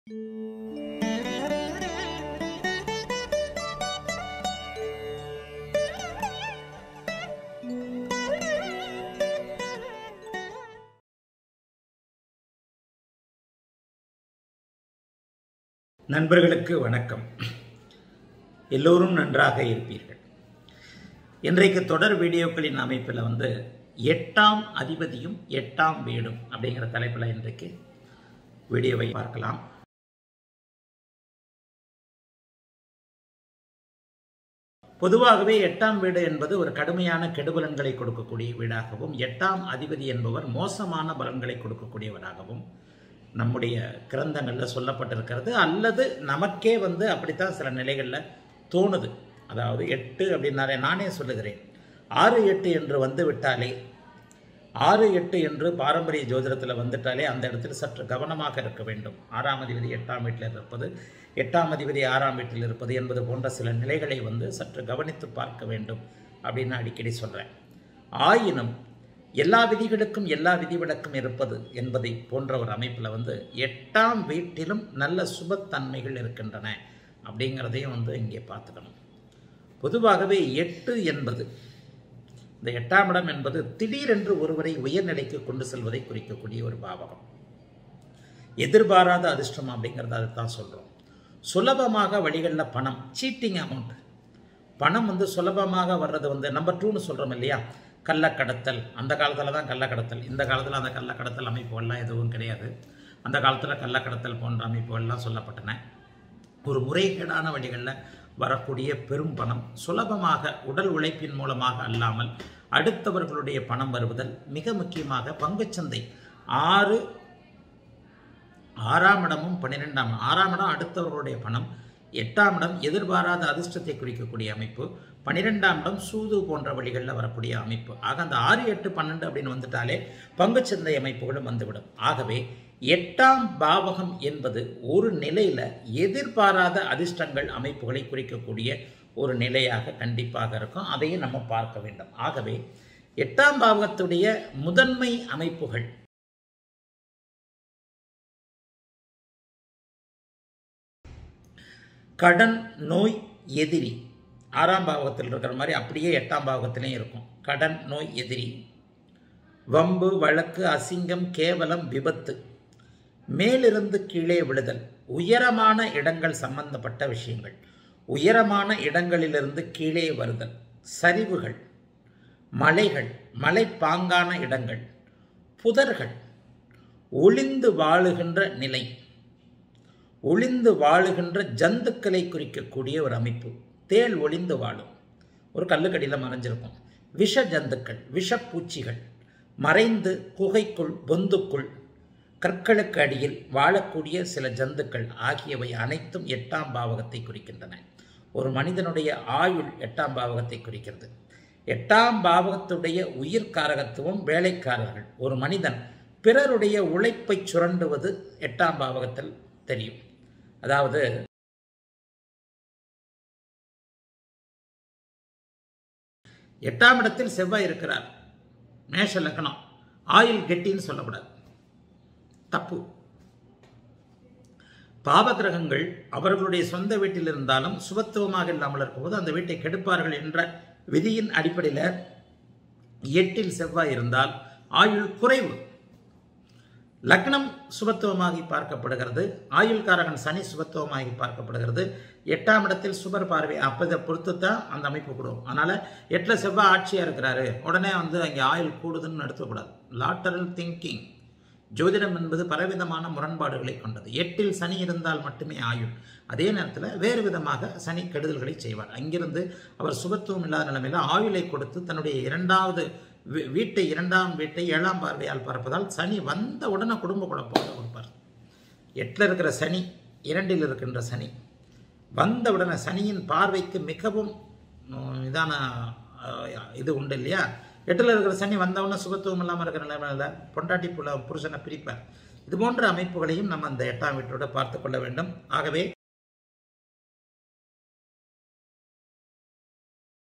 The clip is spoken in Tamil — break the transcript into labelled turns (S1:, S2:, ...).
S1: நண்பர்களுக்கு வணக்கம் எல்லோரும் நன்றாக இருப்பீர்கள் இன்றைக்கு தொடர் வீடியோக்களின் அமைப்பில் வந்து எட்டாம் அதிபதியும் எட்டாம் வீடும் அப்படிங்கிற தலைப்பில் இன்றைக்கு வீடியோவை பார்க்கலாம் பொதுவாகவே எட்டாம் வீடு என்பது ஒரு கடுமையான கெடுபலன்களை கொடுக்கக்கூடிய வீடாகவும் எட்டாம் அதிபதி என்பவர் மோசமான பலன்களை கொடுக்கக்கூடியவராகவும் நம்முடைய கிரந்தங்களில் சொல்லப்பட்டிருக்கிறது அல்லது நமக்கே வந்து அப்படித்தான் சில நிலைகளில் தோணுது அதாவது எட்டு அப்படின்னாலே நானே சொல்லுகிறேன் ஆறு எட்டு என்று வந்து விட்டாலே ஆறு எட்டு என்று பாரம்பரிய ஜோதிடத்தில் வந்துட்டாலே அந்த இடத்துல சற்று கவனமாக இருக்க வேண்டும் ஆறாம் அதிபதி எட்டாம் வீட்டில் இருப்பது எட்டாம் அதிபதி ஆறாம் வீட்டில் இருப்பது என்பது போன்ற சில நிலைகளை வந்து சற்று கவனித்து பார்க்க வேண்டும் அப்படின்னு அடிக்கடி சொல்கிறேன் ஆயினும் எல்லா விதிகளுக்கும் எல்லா விதிவிலக்கும் இருப்பது என்பதை போன்ற ஒரு அமைப்பில் வந்து எட்டாம் வீட்டிலும் நல்ல சுபத்தன்மைகள் இருக்கின்றன அப்படிங்கிறதையும் வந்து இங்கே பார்த்துக்கணும் பொதுவாகவே எட்டு என்பது இந்த எட்டாம் இடம் என்பது திடீரென்று ஒருவரை உயர்நிலைக்கு கொண்டு செல்வதை குறிக்கக்கூடிய ஒரு பாவகம் எதிர்பாராத அதிர்ஷ்டம் அப்படிங்கிறத அதை தான் சொல்கிறோம் சுலபமாக வழிகளில் பணம் சீட்டிங் அமௌண்ட் பணம் வந்து சுலபமாக வர்றது வந்து நம்பர் டூன்னு சொல்கிறோம் இல்லையா கள்ளக்கடத்தல் அந்த காலத்தில் தான் கள்ளக்கடத்தல் இந்த காலத்தில் அந்த கள்ளக்கடத்தல் அமைப்புகள்லாம் எதுவும் கிடையாது அந்த காலத்தில் கள்ளக்கடத்தல் போன்ற அமைப்புகள்லாம் சொல்லப்பட்டன ஒரு முறைகேடான வழிகளில் வரக்கூடிய பெரும் பணம் சுலபமாக உடல் உழைப்பின் மூலமாக அல்லாமல் அடுத்தவர்களுடைய பணம் வருவதல் மிக முக்கியமாக பங்குச்சந்தை ஆறு ஆறாம் இடமும் பன்னிரெண்டாம் இடம் ஆறாம் இடம் அடுத்தவர்களுடைய பணம் எட்டாம் இடம் எதிர்பாராத அதிர்ஷ்டத்தை குறிக்கக்கூடிய அமைப்பு பன்னிரெண்டாம் இடம் சூது போன்ற வழிகளில் வரக்கூடிய அமைப்பு ஆக அந்த ஆறு எட்டு பன்னெண்டு அப்படின்னு வந்துட்டாலே பங்குச்சந்தை அமைப்புகளும் வந்துவிடும் ஆகவே எட்டாம் பாவகம் என்பது ஒரு நிலையில் எதிர்பாராத அதிர்ஷ்டங்கள் அமைப்புகளை குறிக்கக்கூடிய ஒரு நிலையாக கண்டிப்பாக இருக்கும் அதையும் நம்ம பார்க்க வேண்டும் ஆகவே எட்டாம் பாவகத்துடைய முதன்மை அமைப்புகள் கடன் நோய் எதிரி ஆறாம் பாவகத்தில் இருக்கிற மாதிரி அப்படியே எட்டாம் பாவகத்திலையும் இருக்கும் கடன் நோய் எதிரி வம்பு வழக்கு அசிங்கம் கேவலம் விபத்து மேலிருந்து கீழே விழுதல் உயரமான இடங்கள் சம்பந்தப்பட்ட விஷயங்கள் உயரமான இடங்களிலிருந்து கீழே வருதல் சரிவுகள் மலைகள் மலைப்பாங்கான இடங்கள் புதர்கள் ஒளிந்து வாழுகின்ற நிலை ஒளிந்து வாழுகின்ற ஜந்துக்களை குறிக்கக்கூடிய ஒரு அமைப்பு தேள் ஒளிந்து வாழும் ஒரு கல்லுக்கடியில் மறைஞ்சிருக்கும் விஷ ஜந்துக்கள் விஷப்பூச்சிகள் மறைந்து குகைக்குள் பொந்துக்குள் கற்களுக்கு அடியில் வாழக்கூடிய சில ஜந்துக்கள் ஆகியவை அனைத்தும் எட்டாம் பாவகத்தை குறிக்கின்றன ஒரு மனிதனுடைய ஆயுள் எட்டாம் பாவகத்தை குறிக்கிறது எட்டாம் பாவகத்துடைய உயிர்காரகத்துவம் வேலைக்காரர்கள் ஒரு மனிதன் பிறருடைய உழைப்பை சுரண்டுவது எட்டாம் பாவகத்தில் தெரியும் அதாவது எட்டாம் இடத்தில் செவ்வாய் இருக்கிறார் மேஷ லக்னம் ஆயில் கெட்டின்னு சொல்லக்கூடாது தப்பு பாவகிரகங்கள் அவர்களுடைய சொந்த வீட்டில் இருந்தாலும் சுபத்துவமாக இல்லாமல் இருக்கும்போது அந்த வீட்டை கெடுப்பார்கள் என்ற விதியின் அடிப்படையில் எட்டில் செவ்வாய் இருந்தால் ஆயுள் குறைவு லக்னம் சுபத்துவமாகி பார்க்கப்படுகிறது ஆயுள்காரகன் சனி சுபத்துவமாகி பார்க்கப்படுகிறது எட்டாம் இடத்தில் சுபர் பார்வை அப்போ இதை பொறுத்து தான் அந்த அமைப்பு கொடுக்கும் அதனால் எட்டில் செவ்வாய் ஆட்சியாக இருக்கிறாரு உடனே வந்து அங்கே ஆயுள் கூடுதுன்னு எடுத்துக்கூடாது லாட்டரல் திங்கிங் ஜோதிடம் என்பது பலவிதமான முரண்பாடுகளை கொண்டது எட்டில் சனி இருந்தால் மட்டுமே ஆயுள் அதே நேரத்தில் வேறு விதமாக சனி கெடுதல்களை செய்வார் அங்கிருந்து அவர் சுபத்துவம் இல்லாத நிலைமையில் ஆயுளை கொடுத்து தன்னுடைய இரண்டாவது வீட்டை இரண்டாம் வீட்டை ஏழாம் பார்வையால் பார்ப்பதால் சனி வந்த உடனே குடும்ப குழப்பத்தை கொடுப்பார் எட்டில் இருக்கிற சனி இரண்டில் இருக்கின்ற சனி வந்த உடனே சனியின் பார்வைக்கு மிகவும் இதான இது உண்டு இல்லையா எட்டில் இருக்கிற சனி வந்தவொடனே சுபத்துவம் இல்லாமல் இருக்கிற நிலைமையில் பொண்டாட்டி புல புருஷனை பிரிப்பார் இது போன்ற அமைப்புகளையும் நம்ம அந்த எட்டாம் வீட்டோட பார்த்து கொள்ள வேண்டும் ஆகவே